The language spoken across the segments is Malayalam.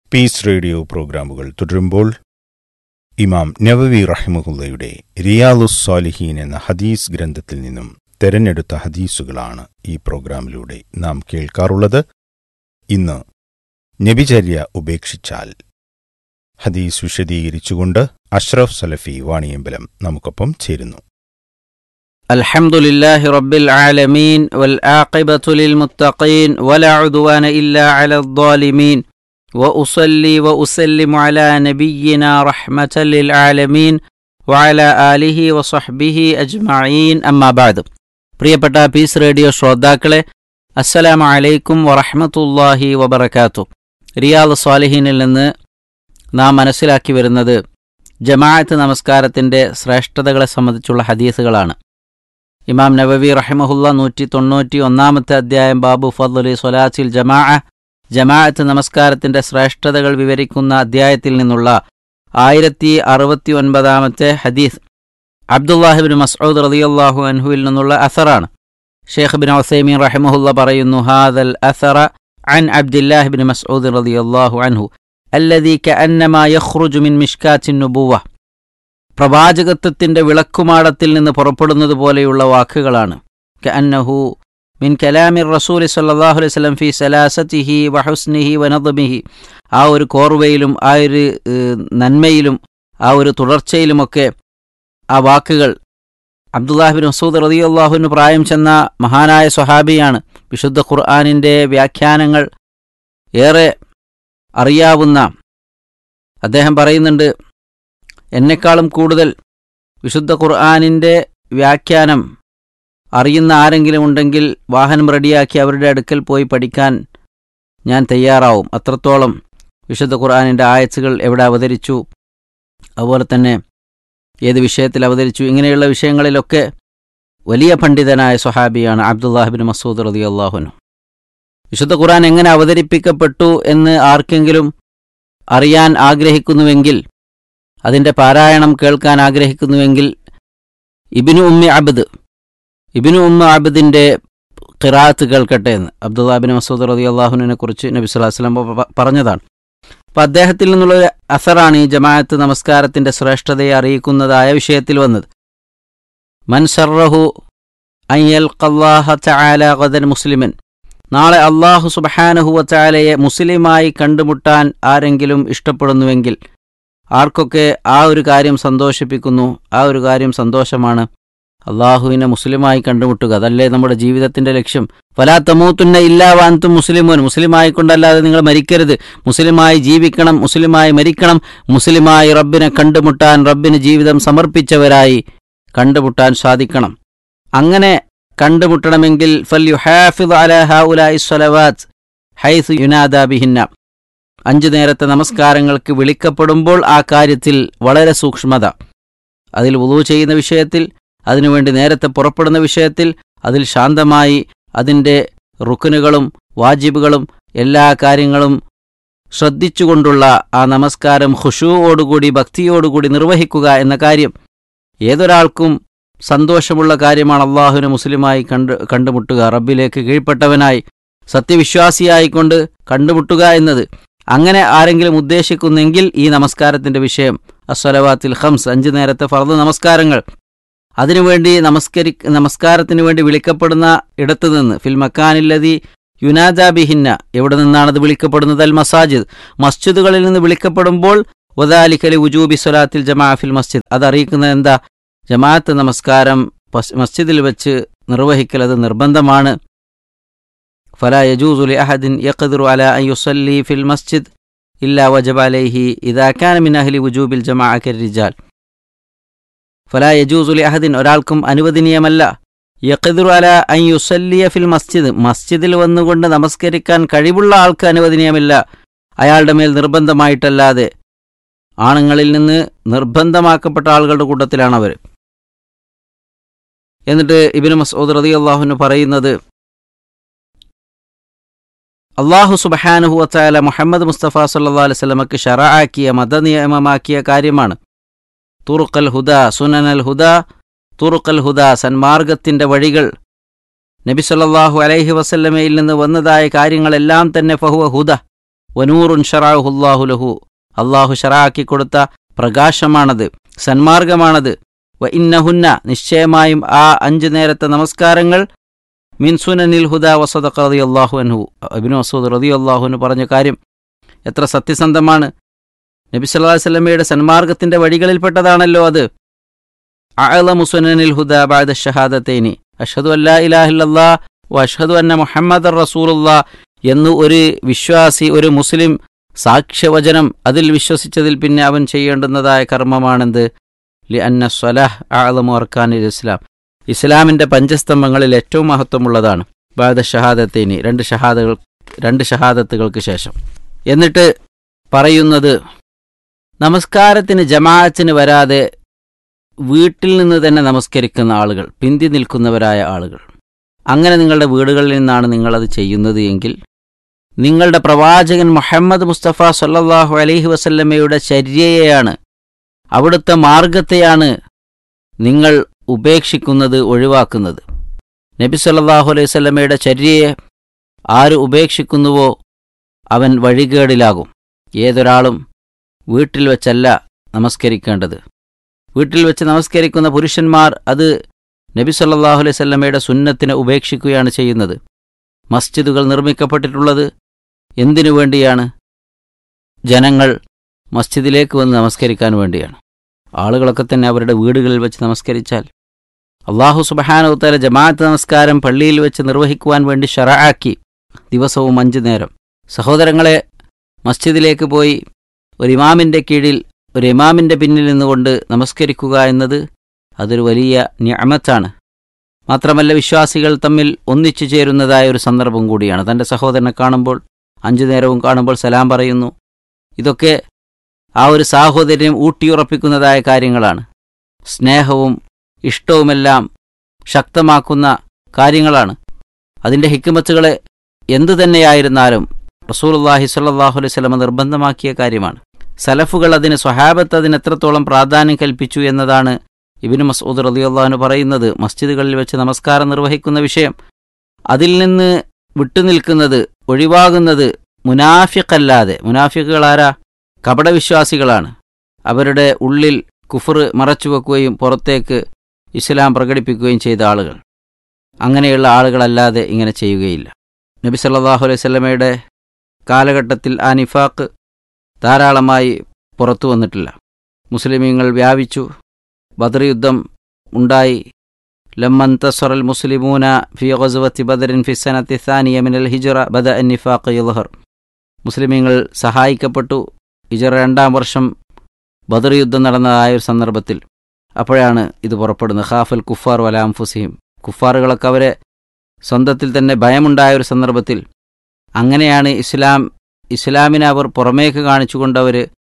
പീസ് റേഡിയോ പ്രോഗ്രാമുകൾ തുടരുമ്പോൾ ഇമാം നവവി റഹിമുല്ലയുടെ റിയാലുസ് സാലിഹീൻ എന്ന ഹദീസ് ഗ്രന്ഥത്തിൽ നിന്നും തെരഞ്ഞെടുത്ത ഹദീസുകളാണ് ഈ പ്രോഗ്രാമിലൂടെ നാം കേൾക്കാറുള്ളത് ഇന്ന് നബിചര്യ ഉപേക്ഷിച്ചാൽ ഹദീസ് വിശദീകരിച്ചുകൊണ്ട് അഷ്റഫ് സലഫി വാണിയമ്പലം നമുക്കൊപ്പം ചേരുന്നു الحمد لله رب العالمين والعاقبة للمتقين ولا عدوان إلا على الظالمين وأصلي وأسلم على نبينا رحمة للعالمين وعلى آله وصحبه أجمعين أما بعد പ്രിയപ്പെട്ട പീസ് റേഡിയോ ശ്രോതാക്കളെ അസ്സലാമു അലൈക്കും വറഹ്മത്തുള്ളാഹി വബറകാത്തു റിയാദ് സ്വാലിഹീനിൽ നിന്ന് നാം മനസ്സിലാക്കി വരുന്നത് ജമാഅത്ത് നമസ്കാരത്തിൻ്റെ ശ്രേഷ്ഠതകളെ സംബന്ധിച്ചുള്ള ഹദീസുകളാണ് ഇമാം നവവി റഹിമഹുല്ല നൂറ്റി തൊണ്ണൂറ്റി ഒന്നാമത്തെ അധ്യായം ബാബു ഫദ്ലി സൊലാസിൽ ജമാഅ ജമാഅത്ത് നമസ്കാരത്തിന്റെ ശ്രേഷ്ഠതകൾ വിവരിക്കുന്ന അധ്യായത്തിൽ നിന്നുള്ള ആയിരത്തി അറുപത്തി ഒൻപതാമത്തെ ഹദീസ് അബ്ദുല്ലാഹിബിൻ മസ്ഊദ് റളിയല്ലാഹു അൻഹുവിൽ നിന്നുള്ള അസറാണ് ഷെയ്ഖ് ബിൻ ഒസൈമീൻ റഹിമഹുല്ല പറയുന്നു ഹാദൽ അസറ عن عبد الله بن مسعود رضي الله عنه الذي كأنما يخرج من مشكات النبوة പ്രവാചകത്വത്തിന്റെ വിളക്കുമാടത്തിൽ നിന്ന് പുറപ്പെടുന്നത് പോലെയുള്ള വാക്കുകളാണ് കഅന്നഹു മിൻ കലാമിർ റസൂലി സല്ലല്ലാഹു അലൈഹി വസല്ലം ഫി സലാസതിഹി വഹുസ്നിഹി വനദ്മിഹി ആ ഒരു കോർവയിലും ആ ഒരു ഏഹ്, നന്മയിലും ആ ഒരു തുടർച്ചയിലുമൊക്കെ ആ വാക്കുകൾ അബ്ദുല്ലാഹിബിൻ മസൂദ് റളിയല്ലാഹുവിന് പ്രായം ചെന്ന മഹാനായ സ്വഹാബിയാണ് വിശുദ്ധ ഖുർആാനിൻ്റെ വ്യാഖ്യാനങ്ങൾ ഏറെ അറിയാവുന്ന അദ്ദേഹം പറയുന്നുണ്ട് എന്നെക്കാളും കൂടുതൽ വിശുദ്ധ ഖുർആാനിൻ്റെ വ്യാഖ്യാനം അറിയുന്ന ആരെങ്കിലും ഉണ്ടെങ്കിൽ വാഹനം റെഡിയാക്കി അവരുടെ അടുക്കൽ പോയി പഠിക്കാൻ ഞാൻ തയ്യാറാവും അത്രത്തോളം വിശുദ്ധ ഖുർആാനിൻ്റെ ആയത്തുകൾ എവിടെ അവതരിച്ചു അതുപോലെ തന്നെ ഏത് വിഷയത്തിൽ അവതരിച്ചു ഇങ്ങനെയുള്ള വിഷയങ്ങളിലൊക്കെ വലിയ പണ്ഡിതനായ സ്വഹാബിയാണ് അബ്ദുല്ലാഹിബിൻ മസൂദ് റതി അള്ളാഹുനു വിശുദ്ധ ഖുർആൻ എങ്ങനെ അവതരിപ്പിക്കപ്പെട്ടു എന്ന് ആർക്കെങ്കിലും അറിയാൻ ആഗ്രഹിക്കുന്നുവെങ്കിൽ അതിൻ്റെ പാരായണം കേൾക്കാൻ ആഗ്രഹിക്കുന്നുവെങ്കിൽ ഇബിനു ഉമ്മി അബ്ദ് ഇബിനു ഉമ്മ അബ്ദിൻ്റെ ഖിറാത്ത് കേൾക്കട്ടെ എന്ന് അബ്ദുല്ലാബിൻ മസൂദ് റതി അള്ളാഹുവിനെ കുറിച്ച് നബി സ്വലാഹു വസ്ലം പറഞ്ഞതാണ് അപ്പം അദ്ദേഹത്തിൽ നിന്നുള്ള ഒരു അസറാണ് ഈ ജമാഅത്ത് നമസ്കാരത്തിൻ്റെ ശ്രേഷ്ഠതയെ അറിയിക്കുന്നതായ വിഷയത്തിൽ വന്നത് മൻ സർറഹു അയ്യൽ ഖല്ലാഹ ചാല ഖദൻ മുസ്ലിമൻ നാളെ അള്ളാഹു സുബഹാനഹുവ ചാലയെ മുസ്ലിമായി കണ്ടുമുട്ടാൻ ആരെങ്കിലും ഇഷ്ടപ്പെടുന്നുവെങ്കിൽ ആർക്കൊക്കെ ആ ഒരു കാര്യം സന്തോഷിപ്പിക്കുന്നു ആ ഒരു കാര്യം സന്തോഷമാണ് അള്ളാഹുവിനെ മുസ്ലിമായി കണ്ടുമുട്ടുക അതല്ലേ നമ്മുടെ ജീവിതത്തിന്റെ ലക്ഷ്യം ഫലാ തമൂത്തുന്ന ഇല്ലാ വാൻതും മുസ്ലിമോൻ മുസ്ലിമായി കൊണ്ടല്ലാതെ നിങ്ങൾ മരിക്കരുത് മുസ്ലിമായി ജീവിക്കണം മുസ്ലിമായി മരിക്കണം മുസ്ലിമായി റബ്ബിനെ കണ്ടുമുട്ടാൻ റബ്ബിന് ജീവിതം സമർപ്പിച്ചവരായി കണ്ടുമുട്ടാൻ സാധിക്കണം അങ്ങനെ കണ്ടുമുട്ടണമെങ്കിൽ ഫൽ യുഹാഫിദ് അല ഹൗലായി സ്വലവാത്ത് ഹൈസ് യുനാദാ ബിഹിന്ന അഞ്ചു നേരത്തെ നമസ്കാരങ്ങൾക്ക് വിളിക്കപ്പെടുമ്പോൾ ആ കാര്യത്തിൽ വളരെ സൂക്ഷ്മത അതിൽ വുളു ചെയ്യുന്ന വിഷയത്തിൽ അതിനുവേണ്ടി നേരത്തെ പുറപ്പെടുന്ന വിഷയത്തിൽ അതിൽ ശാന്തമായി അതിൻ്റെ റുക്കനുകളും വാജിബുകളും എല്ലാ കാര്യങ്ങളും ശ്രദ്ധിച്ചുകൊണ്ടുള്ള ആ നമസ്കാരം ഖുഷുവോടുകൂടി ഭക്തിയോടുകൂടി നിർവഹിക്കുക എന്ന കാര്യം ഏതൊരാൾക്കും സന്തോഷമുള്ള കാര്യമാണ് അള്ളാഹുവിനെ മുസ്ലിമായി കണ്ടു കണ്ടുമുട്ടുക റബ്ബിലേക്ക് കീഴ്പ്പെട്ടവനായി സത്യവിശ്വാസിയായിക്കൊണ്ട് കണ്ടുമുട്ടുക എന്നത് അങ്ങനെ ആരെങ്കിലും ഉദ്ദേശിക്കുന്നെങ്കിൽ ഈ നമസ്കാരത്തിന്റെ വിഷയം അസ്വലവാത്തിൽ ഹംസ് അഞ്ചു നേരത്തെ ഫർദ് നമസ്കാരങ്ങൾ അതിനുവേണ്ടി നമസ്കരി നമസ്കാരത്തിന് വേണ്ടി വിളിക്കപ്പെടുന്ന ഇടത്തു നിന്ന് ഫിൽ മക്കാനില്ലതി യുനാദാ ബിഹിന്ന എവിടെ നിന്നാണത് വിളിക്കപ്പെടുന്നത് അൽ മസാജിദ് മസ്ജിദുകളിൽ നിന്ന് വിളിക്കപ്പെടുമ്പോൾ വദാലിക്കലി ഉജൂബി സ്വലാത്തിൽ ജമാ ഫിൽ മസ്ജിദ് അത് അറിയിക്കുന്നത് എന്താ ജമാഅത്ത് നമസ്കാരം പസ്- മസ്ജിദിൽ വെച്ച് നിർവഹിക്കൽ അത് നിർബന്ധമാണ് فلا يجوز لأحد يقدر على أن يصلي في المسجد إلا وجب عليه إذا كان من أهل وجوب الجماعة كالرجال فلا يجوز لأحد ഒരാൾക്കും അനുവദനീയമല്ല യഖദിറു അല അൻ യുസല്ലിയ ഫിൽ മസ്ജിദ് മസ്ജിദിൽ വന്നുകൊണ്ട് നമസ്കരിക്കാൻ കഴിവുള്ള ആൾക്ക് അനുവദനീയമില്ല അയാളുടെ മേൽ നിർബന്ധമായിട്ടല്ലാതെ ആണുങ്ങളിൽ നിന്ന് നിർബന്ധമാക്കപ്പെട്ട ആളുകളുടെ കൂട്ടത്തിലാണ് അവർ എന്നിട്ട് ഇബിന് മസൂദ് റതി അള്ളാഹുവിന് പറയുന്നത് അള്ളാഹു സുബഹാനുഹു വച്ചാല മുഹമ്മദ് മുസ്തഫ സല്ലാ അലൈഹി സ്വലമക്ക് ഷറാക്കിയ മതനിയമമാക്കിയ കാര്യമാണ് തുറുക്കൽ ഹുദ സുനനൽ ഹുദ തുറുക്കൽ ഹുദ സന്മാർഗത്തിന്റെ വഴികൾ നബി സല്ലല്ലാഹു അലൈഹി വസല്ലമയിൽ നിന്ന് വന്നതായ കാര്യങ്ങളെല്ലാം തന്നെ ഫഹുവ ഹുദ വനൂറുൻ ഷറാഹുല്ലാഹു ലഹു അള്ളാഹു ഷറാക്കി കൊടുത്ത പ്രകാശമാണത് സന്മാർഗമാണത് വ ഇന്നഹുന്ന നിശ്ചയമായും ആ അഞ്ചു നേരത്തെ നമസ്കാരങ്ങൾ മിൻ സുനനിൽ ഹുദ വസദഖ റതി അള്ളാഹു അൻഹു അബിനു മസൂദ് റതി അള്ളാഹുവിന് പറഞ്ഞ കാര്യം എത്ര സത്യസന്ധമാണ് നബി സല്ലല്ലാഹു അലൈഹി വസല്ലമയുടെ സന്മാർഗത്തിന്റെ വഴികളിൽപ്പെട്ടതാണല്ലോ അത് അഅലമു സുനനിൽ ഹുദ ബഅദ ഷഹാദത്തൈനി അഷ്ഹദു അല്ലാ ഇലാഹ ഇല്ലല്ലാഹ് വ അഷ്ഹദു അന്ന മുഹമ്മദർ റസൂലുള്ളാഹ് എന്ന് ഒരു വിശ്വാസി ഒരു മുസ്ലിം സാക്ഷ്യവചനം അതിൽ വിശ്വസിച്ചതിൽ പിന്നെ അവൻ ചെയ്യേണ്ടുന്നതായ കർമ്മമാണെന്ത് ലി അന്ന സ്വലാഹ് അഅലമു അർക്കാനിൽ ഇസ്ലാം ഇസ്ലാമിന്റെ പഞ്ചസ്തംഭങ്ങളിൽ ഏറ്റവും മഹത്വമുള്ളതാണ് ബാദ ഷഹാദത്തൈനി രണ്ട് ഷഹാദകൾ രണ്ട് ഷഹാദത്തുകൾക്ക് ശേഷം എന്നിട്ട് പറയുന്നത് നമസ്കാരത്തിന് ജമാഅത്തിന് വരാതെ വീട്ടിൽ നിന്ന് തന്നെ നമസ്കരിക്കുന്ന ആളുകൾ പിന്തി നിൽക്കുന്നവരായ ആളുകൾ അങ്ങനെ നിങ്ങളുടെ വീടുകളിൽ നിന്നാണ് നിങ്ങളത് ചെയ്യുന്നത് എങ്കിൽ നിങ്ങളുടെ പ്രവാചകൻ മുഹമ്മദ് മുസ്തഫ സല്ലല്ലാഹു അലൈഹി വസല്ലമയുടെ ചര്യയെയാണ് അവിടുത്തെ മാർഗത്തെയാണ് നിങ്ങൾ ഉപേക്ഷിക്കുന്നത് ഒഴിവാക്കുന്നത് നബി സല്ലല്ലാഹു അലൈഹി വസല്ലമയുടെ ചര്യയെ ആര് ഉപേക്ഷിക്കുന്നുവോ അവൻ വഴികേടിലാകും ഏതൊരാളും വീട്ടിൽ വെച്ചല്ല നമസ്കരിക്കേണ്ടത് വീട്ടിൽ വെച്ച് നമസ്കരിക്കുന്ന പുരുഷന്മാർ അത് നബി സല്ലല്ലാഹു അലൈഹി വസല്ലമയുടെ സുന്നത്തിനെ ഉപേക്ഷിക്കുകയാണ് ചെയ്യുന്നത് മസ്ജിദുകൾ നിർമ്മിക്കപ്പെട്ടിട്ടുള്ളത് എന്തിനു വേണ്ടിയാണ് ജനങ്ങൾ മസ്ജിദിലേക്ക് വന്ന് നമസ്കരിക്കാൻ വേണ്ടിയാണ് ആളുകളൊക്കെ തന്നെ അവരുടെ വീടുകളിൽ വെച്ച് നമസ്കരിച്ചാൽ അള്ളാഹു സുബഹാനവുത്താല ജമാഅത്ത് നമസ്കാരം പള്ളിയിൽ വെച്ച് നിർവഹിക്കുവാൻ വേണ്ടി ഷറാക്കി ദിവസവും അഞ്ചു നേരം സഹോദരങ്ങളെ മസ്ജിദിലേക്ക് പോയി ഒരു ഇമാമിൻ്റെ കീഴിൽ ഒരു ഇമാമിൻ്റെ പിന്നിൽ നിന്നുകൊണ്ട് നമസ്കരിക്കുക എന്നത് അതൊരു വലിയ ഞാമത്താണ് മാത്രമല്ല വിശ്വാസികൾ തമ്മിൽ ഒന്നിച്ചു ചേരുന്നതായ ഒരു സന്ദർഭം കൂടിയാണ് തൻ്റെ സഹോദരനെ കാണുമ്പോൾ അഞ്ചു നേരവും കാണുമ്പോൾ സലാം പറയുന്നു ഇതൊക്കെ ആ ഒരു സാഹോദര്യം ഊട്ടിയുറപ്പിക്കുന്നതായ കാര്യങ്ങളാണ് സ്നേഹവും ഇഷ്ടവുമെല്ലാം ശക്തമാക്കുന്ന കാര്യങ്ങളാണ് അതിൻ്റെ ഹിക്കുമത്തുകളെ എന്തു തന്നെയായിരുന്നാലും റസൂലുള്ളാഹി സ്വല്ലല്ലാഹു അലൈഹി വസല്ലമ നിർബന്ധമാക്കിയ കാര്യമാണ് സലഫുകൾ അതിന് സ്വഹാബത്ത് അതിന് എത്രത്തോളം പ്രാധാന്യം കൽപ്പിച്ചു എന്നതാണ് ഇബിന് മസൂദ് റളിയല്ലാഹു പറയുന്നത് മസ്ജിദുകളിൽ വെച്ച് നമസ്കാരം നിർവഹിക്കുന്ന വിഷയം അതിൽ നിന്ന് വിട്ടുനിൽക്കുന്നത് ഒഴിവാകുന്നത് മുനാഫിഖല്ലാതെ മുനാഫിക്കുകളാരാ കപടവിശ്വാസികളാണ് അവരുടെ ഉള്ളിൽ കുഫർ മറച്ചുവെക്കുകയും പുറത്തേക്ക് ഇസ്ലാം പ്രകടിപ്പിക്കുകയും ചെയ്ത ആളുകൾ അങ്ങനെയുള്ള ആളുകളല്ലാതെ ഇങ്ങനെ ചെയ്യുകയില്ല നബി സല്ലല്ലാഹു അലൈഹി വസല്ലമയുടെ കാലഘട്ടത്തിൽ ആ നിഫാക്ക് ധാരാളമായി പുറത്തു വന്നിട്ടില്ല മുസ്ലിമീങ്ങൾ വ്യാപിച്ചു ബദർ യുദ്ധം ഉണ്ടായി ലമ്മൻ തസറൽ മുസ്ലിമൂന ഫി ഗസ്വത്തി ബദറിൻ ഫി സനത്തി ഥാനിയ മിനൽ ഹിജറ ബദ അൻ നിഫാഖ് യുൽഹർ മുസ്ലിമീങ്ങൾ സഹായിക്കപ്പെട്ടു ഹിജറ രണ്ടാം വർഷം ബദർ യുദ്ധം നടന്നതായ ഒരു സന്ദർഭത്തിൽ അപ്പോഴാണ് ഇത് പുറപ്പെടുന്നത് ഖാഫൽ കുഫാർ വലാം ഫുസിഹിം കുഫാറുകളൊക്കെ അവരെ സ്വന്തത്തിൽ തന്നെ ഭയമുണ്ടായ ഒരു സന്ദർഭത്തിൽ അങ്ങനെയാണ് ഇസ്ലാം ഇസ്ലാമിനെ അവർ പുറമേക്ക് കാണിച്ചുകൊണ്ട് അവർ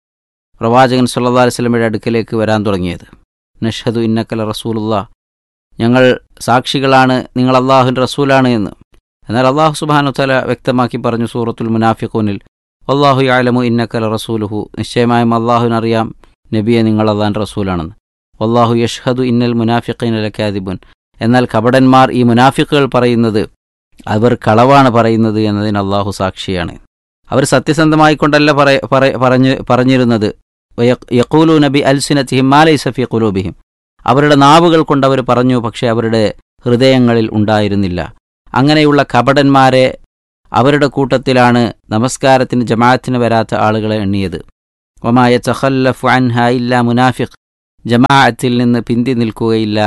പ്രവാചകൻ സല്ലല്ലാഹു അലൈഹി വസല്ലമയുടെ അടുക്കലേക്ക് വരാൻ തുടങ്ങിയത് നഷ്ഹദു ഇന്നക്കല റസൂലുള്ള ഞങ്ങൾ സാക്ഷികളാണ് നിങ്ങൾ അള്ളാഹുവിൻ്റെ റസൂലാണ് എന്ന് എന്നാൽ അള്ളാഹു സുബാനു തല വ്യക്തമാക്കി പറഞ്ഞു സൂറത്തുൽ മുനാഫിഖൂനിൽ അള്ളാഹു യാലമു ഇന്നക്കല റസൂലുഹു നിശ്ചയമായും അള്ളാഹുവിനറിയാം നബിയെ നിങ്ങൾ അള്ളാഹിൻ്റെ റസൂലാണെന്ന് അള്ളാഹു യഷ്ഹദു ഇന്നൽ മുനാഫിഖീൻ അലക്കാദിബുൻ എന്നാൽ കപടന്മാർ ഈ മുനാഫിക്കുകൾ പറയുന്നത് അവർ കളവാണ് പറയുന്നത് എന്നതിന് അള്ളാഹു സാക്ഷിയാണ് അവർ സത്യസന്ധമായിക്കൊണ്ടല്ല പറയ പറ- പറഞ്ഞു പറഞ്ഞിരുന്നത് യക്കൂലു നബി അൽസിനത്തിഹിം മാലൈ സഫി കുലൂബിഹിം അവരുടെ നാവുകൾ കൊണ്ട് അവർ പറഞ്ഞു പക്ഷേ അവരുടെ ഹൃദയങ്ങളിൽ ഉണ്ടായിരുന്നില്ല അങ്ങനെയുള്ള കപടന്മാരെ അവരുടെ കൂട്ടത്തിലാണ് നമസ്കാരത്തിന് ജമാഅത്തിന് വരാത്ത ആളുകളെ എണ്ണിയത് ഒമായ ചഹല്ലഫു അൻഹ ഇല്ല മുനാഫിഖ് ജമാഅത്തിൽ നിന്ന് പിന്തി നിൽക്കുകയില്ല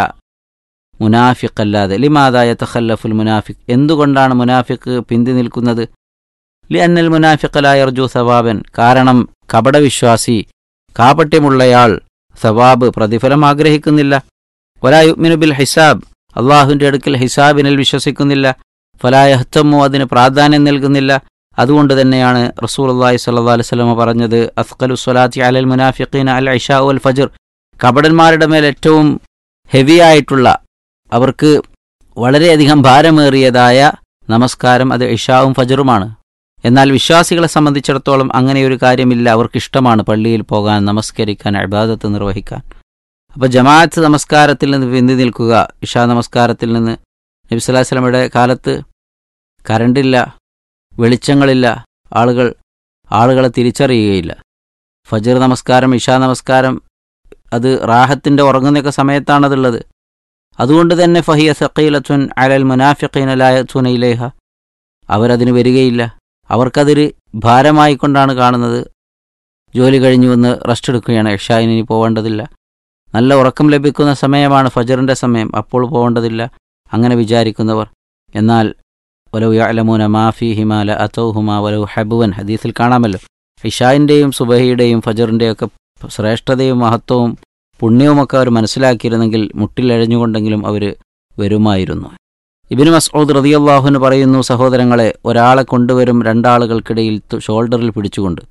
മുനാഫിഖ് അല്ലാതെ ലിമാതായ തഖല്ലഫുൽ മുനാഫിഖ് എന്തുകൊണ്ടാണ് മുനാഫിഖ് പിന്തി നിൽക്കുന്നത് ലി അന്നൽ മുനാഫിഖലായർജു സവാബൻ കാരണം കപടവിശ്വാസി കാപട്യമുള്ളയാൾ സവാബ് പ്രതിഫലം ആഗ്രഹിക്കുന്നില്ല വലായുമിനു ബിൽ ഹിസാബ് അള്ളാഹുവിൻ്റെ അടുക്കൽ ഹിസാബിനിൽ വിശ്വസിക്കുന്നില്ല ഫലായഹ്തമു അതിന് പ്രാധാന്യം നൽകുന്നില്ല അതുകൊണ്ട് തന്നെയാണ് റസൂൽ അള്ളാഹി സല്ലാ അലൈവലമ പറഞ്ഞത് അഫ്കലു സ്വലാത്തി അലൽ മുനാഫിഖീൻ അൽ ഇഷാ ഉൽ ഫജർ കപടന്മാരുടെ മേൽ ഏറ്റവും ഹെവിയായിട്ടുള്ള അവർക്ക് വളരെയധികം ഭാരമേറിയതായ നമസ്കാരം അത് ഇഷാവും ഫജറുമാണ് എന്നാൽ വിശ്വാസികളെ സംബന്ധിച്ചിടത്തോളം അങ്ങനെയൊരു കാര്യമില്ല അവർക്കിഷ്ടമാണ് പള്ളിയിൽ പോകാൻ നമസ്കരിക്കാൻ അബാദത്ത് നിർവഹിക്കാൻ അപ്പോൾ ജമാഅത്ത് നമസ്കാരത്തിൽ നിന്ന് പിന്തി നിൽക്കുക ഇഷാ നമസ്കാരത്തിൽ നിന്ന് നബി സ്വല്ലല്ലാഹു അലൈഹി വസല്ലമയുടെ കാലത്ത് കരണ്ടില്ല വെളിച്ചങ്ങളില്ല ആളുകൾ ആളുകളെ തിരിച്ചറിയുകയില്ല ഫജർ നമസ്കാരം ഇഷാ നമസ്കാരം അത് റാഹത്തിൻ്റെ ഉറങ്ങുന്നൊക്കെ സമയത്താണതുള്ളത് അതുകൊണ്ട് തന്നെ ഫഹിയ സക്കീലത്തുൻ അലൽ മുനാഫിഖീനലായത്തുന ഇലേഹ അവരതിന് വരികയില്ല അവർക്കതൊരു ഭാരമായിക്കൊണ്ടാണ് കാണുന്നത് ജോലി കഴിഞ്ഞു വന്ന് റെസ്റ്റ് എടുക്കുകയാണ് ഇഷായിന് ഇനി പോവേണ്ടതില്ല നല്ല ഉറക്കം ലഭിക്കുന്ന സമയമാണ് ഫജറിൻ്റെ സമയം അപ്പോൾ പോകേണ്ടതില്ല അങ്ങനെ വിചാരിക്കുന്നവർ എന്നാൽ വലവ് യഅലമൂന മാഫി ഹിമാല അതൗഹുമ വലവ് ഹബുവൻ ഹദീസിൽ കാണാമല്ലോ ഇഷായിൻ്റെയും സുബഹിയുടെയും ഫജറിൻ്റെയും ഒക്കെ ശ്രേഷ്ഠതയും മഹത്വവും പുണ്യവുമൊക്കെ അവർ മനസ്സിലാക്കിയിരുന്നെങ്കിൽ മുട്ടിലഴഞ്ഞുകൊണ്ടെങ്കിലും അവർ വരുമായിരുന്നു ഇബിന് മസ്ഊദ് റതിയല്ലാഹുന് പറയുന്നു സഹോദരങ്ങളെ ഒരാളെ കൊണ്ടുവരും രണ്ടാളുകൾക്കിടയിൽ തു- ഷോൾഡറിൽ പിടിച്ചുകൊണ്ട്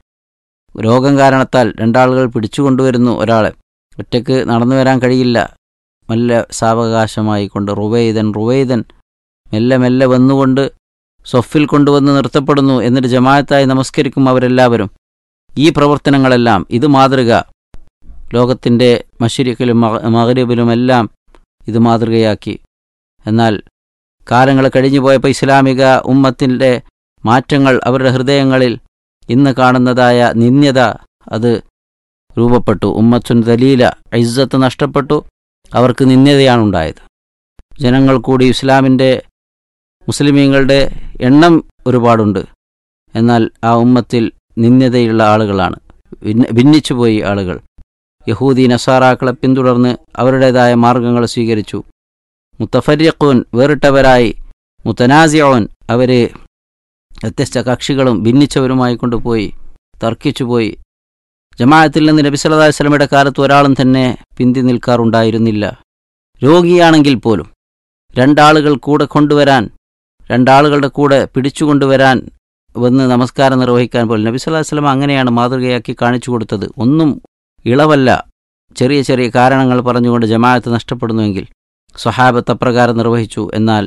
രോഗം കാരണത്താൽ രണ്ടാളുകൾ പിടിച്ചുകൊണ്ടുവരുന്നു ഒരാളെ ഒറ്റയ്ക്ക് നടന്നു വരാൻ കഴിയില്ല മെല്ലെ സാവകാശമായി കൊണ്ട് റുവൈദൻ റുവൈദൻ മെല്ലെ മെല്ലെ വന്നുകൊണ്ട് സൊഫിൽ കൊണ്ടുവന്ന് നിർത്തപ്പെടുന്നു എന്നിട്ട് ജമാഅത്തായി നമസ്കരിക്കും അവരെല്ലാവരും ഈ പ്രവർത്തനങ്ങളെല്ലാം ഇത് മാതൃക ലോകത്തിൻ്റെ മഷിരിക്കിലും മകരീബിലുമെല്ലാം ഇത് മാതൃകയാക്കി എന്നാൽ കാലങ്ങൾ കഴിഞ്ഞു പോയപ്പോൾ ഇസ്ലാമിക ഉമ്മത്തിൻ്റെ മാറ്റങ്ങൾ അവരുടെ ഹൃദയങ്ങളിൽ ഇന്ന് കാണുന്നതായ നിന്ദ്യത അത് രൂപപ്പെട്ടു ഉമ്മത്തുൻ ദലീല ഇസ്സത്ത് നഷ്ടപ്പെട്ടു അവർക്ക് നിന്ദ്യതയാണ് ഉണ്ടായത് ജനങ്ങൾ കൂടി ഇസ്ലാമിൻ്റെ മുസ്ലിമീങ്ങളുടെ എണ്ണം ഒരുപാടുണ്ട് എന്നാൽ ആ ഉമ്മത്തിൽ നിന്ദ്യതയുള്ള ആളുകളാണ് ഭിന്ന- ഭിന്നിച്ചുപോയി ആളുകൾ യഹൂദി നസാറാക്കളെ പിന്തുടർന്ന് അവരുടേതായ മാർഗങ്ങൾ സ്വീകരിച്ചു മുത്തഫര്യഖൂൻ വേറിട്ടവരായി മുത്തനാസിയോൻ അവർ വ്യത്യസ്ത കക്ഷികളും ഭിന്നിച്ചവരുമായി കൊണ്ടുപോയി തർക്കിച്ചുപോയി ജമാഅത്തിൽ നിന്ന് നബി സല്ലല്ലാഹു അലൈഹി വസല്ലമയുടെ കാലത്ത് ഒരാളും തന്നെ പിന്തി നിൽക്കാറുണ്ടായിരുന്നില്ല രോഗിയാണെങ്കിൽ പോലും രണ്ടാളുകൾ കൂടെ കൊണ്ടുവരാൻ രണ്ടാളുകളുടെ കൂടെ പിടിച്ചുകൊണ്ടുവരാൻ വന്ന് നമസ്കാരം നിർവഹിക്കാൻ പോലും നബി സല്ലല്ലാഹു അലൈഹി വസല്ലം അങ്ങനെയാണ് മാതൃകയാക്കി കാണിച്ചു കൊടുത്തത് ഒന്നും ഇളവല്ല ചെറിയ ചെറിയ കാരണങ്ങൾ പറഞ്ഞുകൊണ്ട് ജമാഅത്ത് നഷ്ടപ്പെടുന്നുവെങ്കിൽ സ്വഹാബത്ത് അപ്രകാരം നിർവഹിച്ചു എന്നാൽ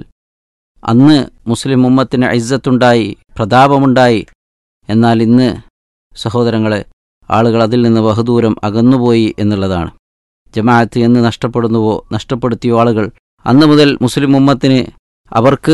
അന്ന് മുസ്ലിം ഉമ്മത്തിന് ഇസ്സത്തുണ്ടായി പ്രതാപമുണ്ടായി എന്നാൽ ഇന്ന് സഹോദരങ്ങളെ ആളുകൾ അതിൽ നിന്ന് ബഹുദൂരം അകന്നുപോയി എന്നുള്ളതാണ് ജമാഅത്ത് എന്ന് നഷ്ടപ്പെടുന്നുവോ നഷ്ടപ്പെടുത്തിയോ ആളുകൾ അന്ന് മുതൽ മുസ്ലിം ഉമ്മത്തിന് അവർക്ക്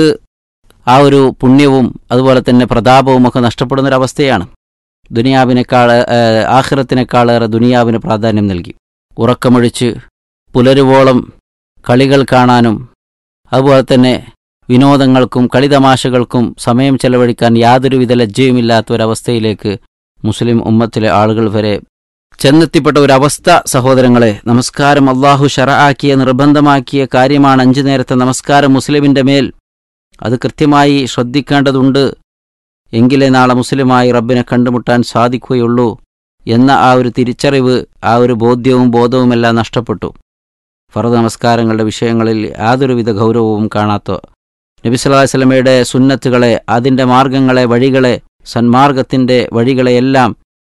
ആ ഒരു പുണ്യവും അതുപോലെ തന്നെ പ്രതാപവും ഒക്കെ നഷ്ടപ്പെടുന്നൊരവസ്ഥയാണ് ദുനിയാവിനേക്കാൾ ഏഹ്, ആഖിറത്തിനേക്കാളേറെ ദുനിയാവിന് പ്രാധാന്യം നൽകി ഉറക്കമൊഴിച്ച് പുലരുവോളം കളികൾ കാണാനും അതുപോലെ തന്നെ വിനോദങ്ങൾക്കും കളിതമാശകൾക്കും സമയം ചെലവഴിക്കാൻ യാതൊരുവിധ ലജ്ജയുമില്ലാത്ത ഒരവസ്ഥയിലേക്ക് മുസ്ലിം ഉമ്മത്തിലെ ആളുകൾ വരെ ചെന്നെത്തിപ്പെട്ട ഒരവസ്ഥ സഹോദരങ്ങളെ നമസ്കാരം അള്ളാഹു ഷറആക്കിയ നിർബന്ധമാക്കിയ കാര്യമാണ് അഞ്ചു നേരത്തെ നമസ്കാരം മുസ്ലിമിൻ്റെ മേൽ അത് കൃത്യമായി ശ്രദ്ധിക്കേണ്ടതുണ്ട് എങ്കിലേ നാളെ മുസ്ലിമായി റബ്ബിനെ കണ്ടുമുട്ടാൻ സാധിക്കുകയുള്ളൂ എന്ന ആ ഒരു തിരിച്ചറിവ് ആ ഒരു ബോധ്യവും ബോധവുമെല്ലാം നഷ്ടപ്പെട്ടു ഫറദ് നമസ്കാരങ്ങളുടെ വിഷയങ്ങളിൽ യാതൊരുവിധ ഗൗരവവും കാണാത്ത നബി സല്ലല്ലാഹു അലൈഹി വസല്ലമയുടെ സുന്നത്തുകളെ അതിൻ്റെ മാർഗങ്ങളെ വഴികളെ സന്മാർഗത്തിൻ്റെ വഴികളെയെല്ലാം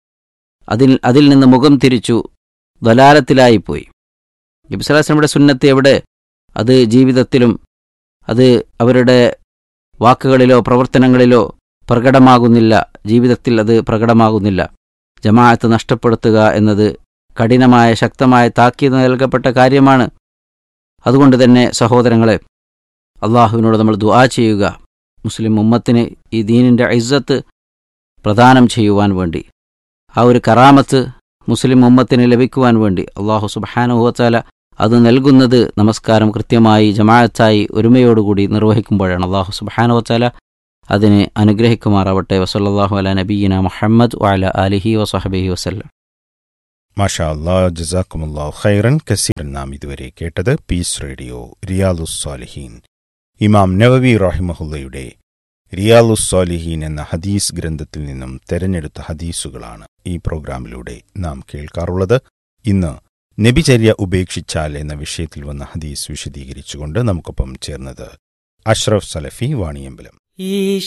അതിൽ അതിൽ നിന്ന് മുഖം തിരിച്ചു ദലാലത്തിലായിപ്പോയി നബി സല്ലല്ലാഹു അലൈഹി വസല്ലമയുടെ സുന്നത്ത് എവിടെ അത് ജീവിതത്തിലും അത് അവരുടെ വാക്കുകളിലോ പ്രവർത്തനങ്ങളിലോ പ്രകടമാകുന്നില്ല ജീവിതത്തിൽ അത് പ്രകടമാകുന്നില്ല ജമാഅത്ത് നഷ്ടപ്പെടുത്തുക എന്നത് കഠിനമായ ശക്തമായ താക്കീത് നൽകപ്പെട്ട കാര്യമാണ് അതുകൊണ്ട് തന്നെ സഹോദരങ്ങളെ അള്ളാഹുവിനോട് നമ്മൾ ദുആ ചെയ്യുക മുസ്ലിം ഉമ്മത്തിന് ഈ ദീനിൻ്റെ ഇസ്സത്ത് പ്രദാനം ചെയ്യുവാൻ വേണ്ടി ആ ഒരു കറാമത്ത് മുസ്ലിം ഉമ്മത്തിന് ലഭിക്കുവാൻ വേണ്ടി അള്ളാഹു സുബാനുഹത്താല അത് നൽകുന്നത് നമസ്കാരം കൃത്യമായി ജമാഅത്തായി ഒരുമയോടുകൂടി നിർവഹിക്കുമ്പോഴാണ് അള്ളാഹു സുബാനുഹത്താല അതിനെ അനുഗ്രഹിക്കുമാറാവട്ടെ വസല്ലാഹു അല നബീന മുഹമ്മദ് വഅല അലിഹി വസഹബിഹി വസല്ലം മാഷാ അല്ലാ ജസാക്കുമുല്ലാ ഖൈറൻ കസീറൻ നാം ഇതുവരെ കേട്ടത് പീസ് റേഡിയോ റിയാലുസ്സാലിഹീൻ ഇമാം നവവി റഹിമഹുല്ലയുടെ റിയാലുസ്സാലിഹീൻ എന്ന ഹദീസ് ഗ്രന്ഥത്തിൽ നിന്നും തെരഞ്ഞെടുത്ത ഹദീസുകളാണ് ഈ പ്രോഗ്രാമിലൂടെ നാം കേൾക്കാറുള്ളത് ഇന്ന് നബിചര്യ ഉപേക്ഷിച്ചാൽ എന്ന വിഷയത്തിൽ വന്ന ഹദീസ് വിശദീകരിച്ചുകൊണ്ട് നമുക്കൊപ്പം ചേർന്നത് അഷ്റഫ് സലഫി വാണിയമ്പലം ഈ